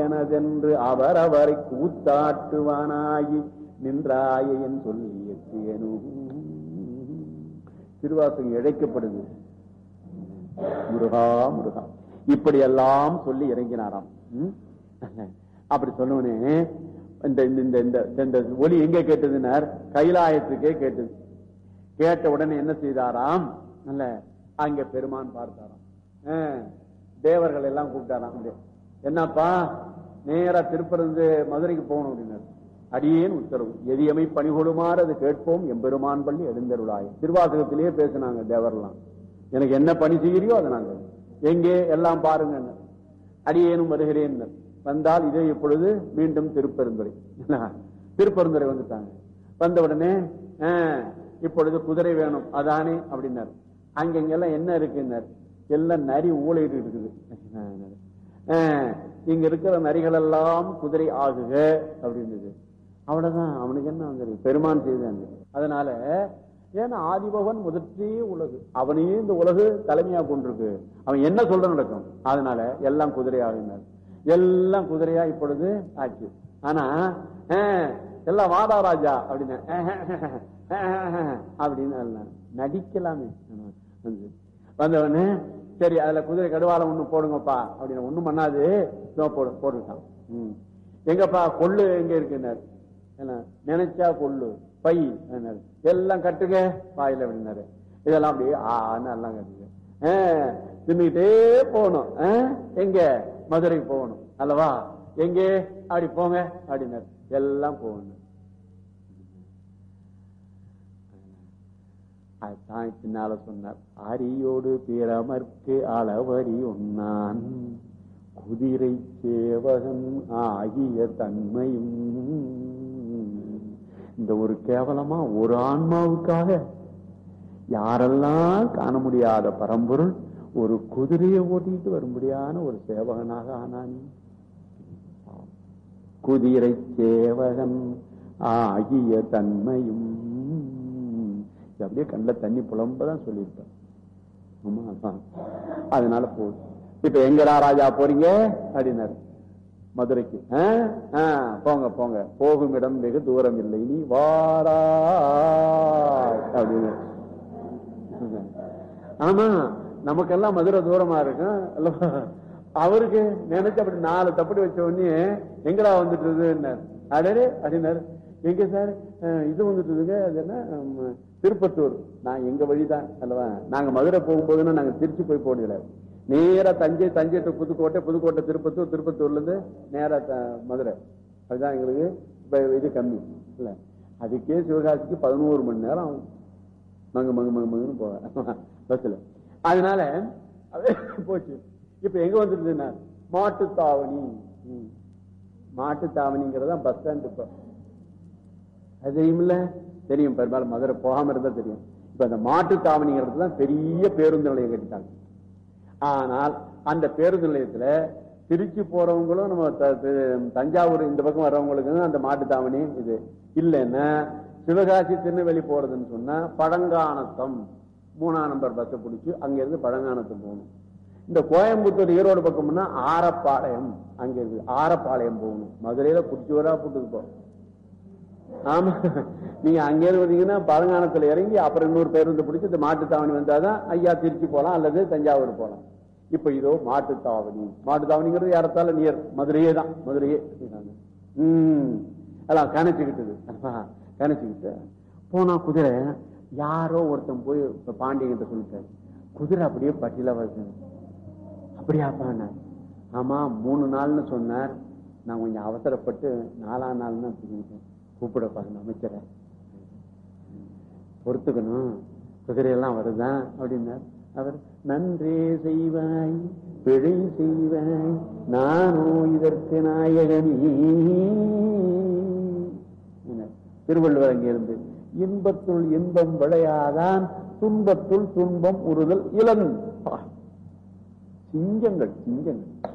எனதென்று அவரவரை கூத்தாட்டுவானாகி நின்றாய என் சொல்லியேனு திருவாசகம் இழைக்கப்படுது முருகா முருகா இப்படி எல்லாம் சொல்லி இறங்கினாராம் ம்? அப்படி சொன்னவனே இந்த இந்த- இந்த இந்த இந்த ஒலி எங்க கேட்டதுன்னார் கைலாயத்துக்கே கேட்டது கேட்ட உடனே என்ன செய்தாராம் அல்ல அங்க பெருமான் பார்த்தாராம் ஆ, தேவர்கள் எல்லாம் கூப்பிட்டாராம் அப்படியே. என்னப்பா நேரா திருப்பருந்து மதுரைக்கு போகணும் அப்படின்னாரு அடியேன் உத்தரவு எதியமை பணிகொடுமாறு அது கேட்போம் எம்பெருமான் பள்ளி எழுந்தருளாய் திருவாசகத்திலேயே பேசினாங்க தேவரெல்லாம் எனக்கு என்ன பணி செய்கிறியோ அதை நாங்க எங்கே எல்லாம் பாருங்க அடியேனும் வருகிறேன் வந்தால் இதே இப்பொழுது மீண்டும் திருப்பெருந்துறை திருப்பெருந்துறை வந்துட்டாங்க வந்த உடனே ஆ, இப்பொழுது குதிரை வேணும் அதானே அப்படின்னாரு அங்கெங்கெல்லாம் என்ன இருக்குன்னாரு எல்லாம் நரி ஊழையிட்டு இருக்குது ஆ, இங்க இருக்கிற நரிகள் எல்லாம் குதிரை ஆகுக அப்படின்றது அவ்வளவுதான் அவனுக்கு என்ன வந்து பெருமான் செய்தாங்க அதனால ஏன்னா ஆதிபவன் முதற்றே உலகு அவனையே இந்த உலகு தலைமையா கொண்டிருக்கு அவன் என்ன சொல்ற நடக்கும் அதனால எல்லாம் குதிரை ஆகினார் எல்லாம் குதிரையா இப்பொழுது ஆச்சு ஆனா ஆஹ், எல்லாம் வாடா ராஜா அப்படின்னு அப்படின்னு எல்லாம் நடிக்கலாமே வந்து வந்தவனே சரி அதுல குதிரை கடுவாலம் ஒண்ணு போடுங்கப்பா அப்படின்னு ஒண்ணும் பண்ணாது இதோ போடு போட்டுட்டான் ம். எங்கப்பா கொள்ளு எங்க இருக்குன்னாரு என்ன, நினைச்சா கொள்ளு பை என்னாரு. எல்லாம் கட்டுங்க வாயில அப்படின்னாரு இதெல்லாம் அப்படியே ஆன்னு எல்லாம் கட்டுங்க ஆ, தின்னுகிட்டே போகணும் ஆ? எங்க மதுரைக்கு போகணும் அல்லவா எங்கே அப்படி போங்க அப்படின்னாரு எல்லாம் போகணும் அதுதான் பின்னால சொன்னார் அரியோடு பிறமர்க்கு அளவரி ஒன்னான் குதிரை சேவகன் ஆகிய தன்மையும் இந்த ஒரு கேவலமா ஒரு ஆன்மாவுக்காக யாரெல்லாம் காண முடியாத பரம்பொருள் ஒரு குதிரையை ஓட்டிட்டு வரும்படியான ஒரு சேவகனாக ஆனானே குதிரை சேவகன் ஆகிய தன்மையும் இது அப்படியே கண்ணில் தண்ணி புலம்பதான் சொல்லியிருப்பேன் ஆமா, அதான். அதனால போகுது இப்ப எங்கடா ராஜா போறீங்க அப்படின்னாரு மதுரைக்கு ஆ? ஆ, போங்க போங்க போகும் இடம் வெகு தூரம் இல்லை நீ வாரா அப்படின்னு ஆமா நமக்கெல்லாம் மதுரை தூரமா இருக்கும் அல்லவா? அவருக்கு நினைச்சு அப்படி நாலு தப்படி வச்ச உடனே எங்கடா வந்துட்டு அடரே அப்படின்னாரு எங்க சார் அஹ், இது வந்துட்டுதுங்க அது என்ன ம், திருப்பத்தூர் நான் எங்க வழிதான் அல்லவா நாங்க மதுரை போகும்போதுன்னா நாங்க திருச்சி போய் போடல நேரா தஞ்சை தஞ்சை to புதுக்கோட்டை புதுக்கோட்டை திருப்பத்தூர் திருப்பத்தூர்ல இருந்து நேரா த- மதுரை அதுதான் எங்களுக்கு இப்ப இது கம்மி இல்ல அதுக்கே சிவகாசிக்கு பதினோரு மணி நேரம் ஆகும் மங்கு மங்கு மங்கு மங்குன்னு போவேன் பஸ்ல அதனால அது போச்சு இப்ப எங்க வந்துருதுன்னா மாட்டுத்தாவணி ம். மாட்டுத்தாவணிங்கிறதா பஸ் ஸ்டாண்ட் இப்ப அது தெரியுமில்ல தெரியும் பெரும்பாலும் மதுரை போகாம இருந்தா தெரியும் இப்ப அந்த மாட்டுத்தாவணிங்கிறது தான் பெரிய பேருந்து நிலையம் கட்டிட்டாங்க ஆனால் அந்த பேருந்து நிலையத்துல திருச்சி போறவங்களும் நம்ம த- த- தஞ்சாவூர் இந்த பக்கம் வர்றவங்களுக்கு அந்த மாட்டுத்தாவணி இது இல்லைன்னா சிவகாசி திருநெல்வேலி போறதுன்னு சொன்னா பழங்கானத்தம் மூணாம் நம்பர் பஸ் பிடிச்சு அங்க இருந்து பழங்கானத்தம் போகணும் இந்த கோயம்புத்தூர் ஈரோடு பக்கம்னா ஆரப்பாளையம் அங்க இருக்கு ஆரப்பாளையம் போகணும் மதுரையில குடிச்சோரா போட்டுது போ ஆமா நீங்க அங்கேயிருந்து வந்தீங்கன்னா பழங்கானத்துல இறங்கி அப்புறம் இன்னொரு பேருந்து பிடிச்சி இந்த மாட்டுத்தாவணி வந்தாதான் ஐயா திருச்சி போலாம் அல்லது தஞ்சாவூர் போலாம் இப்ப இதோ மாட்டுத்தாவணி மாட்டுத்தாவணிங்கிறது யாரத்தால நியர் மதுரையே தான் மதுரையே உம் அதான் கணச்சுக்கிட்டது கணச்சுக்கிட்டு போனா குதிரை யாரோ ஒருத்தன் போய் இப்ப பாண்டியங்கிட்ட சொல்லிட்டாரு குதிரை அப்படியே பட்டியல வருது அப்படியாப்பாண்ண ஆமா மூணு நாள்னு சொன்னார் நான் கொஞ்சம் அவசரப்பட்டு நாலாம் நாள் தான் தெரிஞ்சுட்டேன் கூப்பிட பாருங்க அமைச்சரை பொறுத்துக்கணும் குதிரையெல்லாம் வருதான் அப்படின்னார் அவர் நன்றே செய்வாய் பிழை செய்வாய் நானோ இதற்கு நாயகனே என்ன? திருவள்ளுவர் அங்கிருந்து இன்பத்துள் இன்பம் விளையாதான் துன்பத்துள் துன்பம் உறுதல் இளன் சிங்கங்கள் சிங்கங்கள்